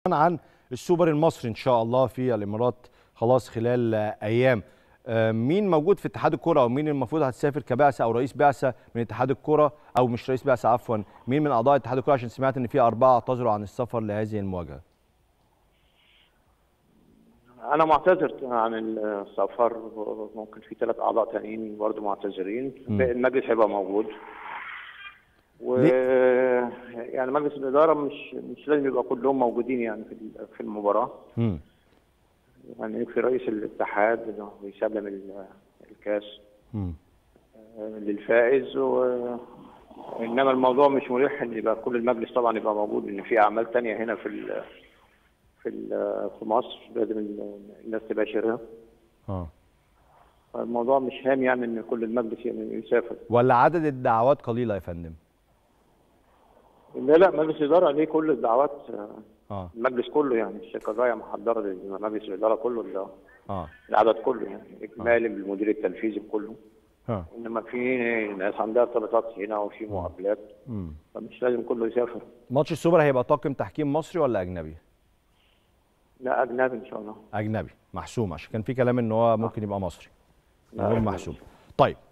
عن السوبر المصري ان شاء الله في الامارات خلاص خلال ايام آه، مين موجود في اتحاد الكره او مين المفروض هتسافر كبعثه او رئيس بعثه من اتحاد الكره او مش رئيس بعثه عفوا مين من اعضاء اتحاد الكره عشان سمعت ان في اربعه اعتذروا عن السفر لهذه المواجهه انا معتذر عن السفر ممكن في ثلاث اعضاء تانيين برضه معتذرين باقي المجلس هيبقى موجود و يعني مجلس الاداره مش مش لازم يبقى كلهم موجودين يعني في في المباراه مم. يعني يكفي رئيس الاتحاد انه يسلم ال- الكاس مم. للفائز و انما الموضوع مش مريح ان يبقى كل المجلس طبعا يبقى موجود ان في اعمال تانية هنا في ال في ال في مصر لازم ال- الناس تباشرها اه الموضوع مش هام يعني ان كل المجلس يعني يسافر ولا عدد الدعوات قليله يا فندم لا لا مجلس الاداره عليه كل الدعوات اه المجلس كله يعني الشركه الراعيه محضره لمجلس الاداره كله ال- اه العدد كله يعني اجمالي بالمدير التنفيذي بكله اه انما في ناس عندها ارتباطات هنا وفي مقابلات مم. فمش لازم كله يسافر ماتش السوبر هيبقى طاقم تحكيم مصري ولا اجنبي لا اجنبي ان شاء الله اجنبي محسوم عشان كان في كلام ان هو ممكن يبقى مصري لا، غير أجنبي. محسوم طيب